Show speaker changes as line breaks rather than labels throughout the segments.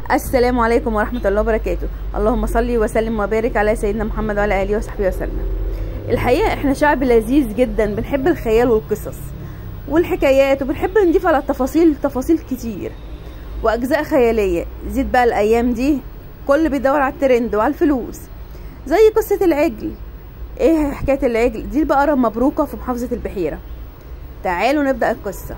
السلام عليكم ورحمة الله وبركاته اللهم صل وسلم وبارك على سيدنا محمد وعلى آله وصحبه وسلم الحقيقة احنا شعب لذيذ جدا بنحب الخيال والقصص والحكايات وبنحب نضيف على التفاصيل تفاصيل كتير وأجزاء خيالية زيد بقى الأيام دي كل بيدور على الترند وعلى الفلوس زي قصة العجل ايه حكاية العجل دي البقرة مبروكة في محافظة البحيرة تعالوا نبدأ القصة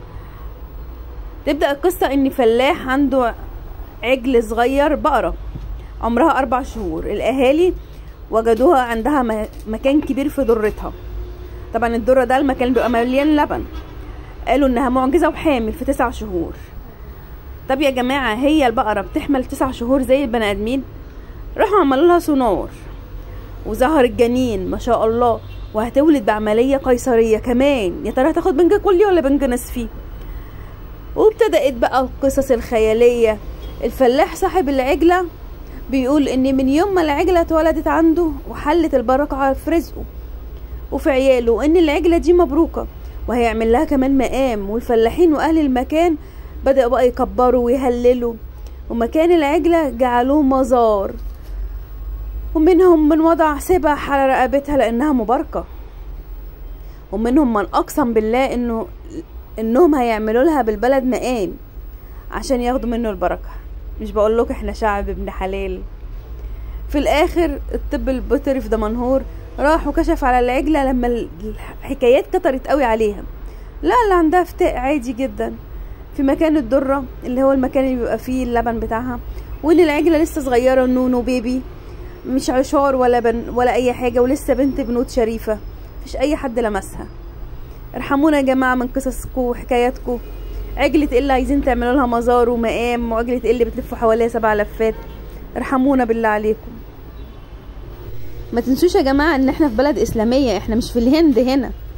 تبدأ القصة ان فلاح عنده عجل صغير بقرة عمرها أربع شهور الأهالي وجدوها عندها م- مكان كبير في درتها طبعا الدرة ده المكان بيبقى مليان لبن قالوا إنها معجزة وحامل في تسع شهور طب يا جماعة هي البقرة بتحمل تسع شهور زي البني آدمين راحوا عملوا لها سونار وظهر الجنين ما شاء الله وهتولد بعملية قيصرية كمان يا ترى هتاخد بنج كلي ولا بنج نصفي وابتدأت بقى القصص الخيالية الفلاح صاحب العجلة بيقول ان من يوم ما العجلة اتولدت عنده وحلت البركة في رزقه وفي عياله وان العجلة دي مبروكة وهيعمل لها كمان مقام والفلاحين واهل المكان بدأوا بقى يكبروا ويهللوا ومكان العجلة جعلوه مزار ومنهم من وضع سبح على رقبتها لانها مباركة ومنهم من اقسم بالله انه انهم هيعملوا لها بالبلد مقام عشان ياخدوا منه البركة مش بقول لكم احنا شعب ابن حلال في الاخر الطب البيطري في دمنهور راح وكشف على العجلة لما الحكايات كترت قوي عليها لا اللي عندها فتاء عادي جدا في مكان الدرة اللي هو المكان اللي بيبقى فيه اللبن بتاعها وان العجلة لسه صغيرة نونو بيبي مش عشار ولا بن ولا اي حاجة ولسه بنت بنوت شريفة مفيش اي حد لمسها ارحمونا يا جماعة من قصصكم وحكاياتكم عجلة ايه اللي عايزين تعملوا لها مزار ومقام وعجلة ايه اللي بتلفوا حواليها سبع لفات ارحمونا بالله عليكم ما تنسوش يا جماعة ان احنا في بلد اسلامية احنا مش في الهند هنا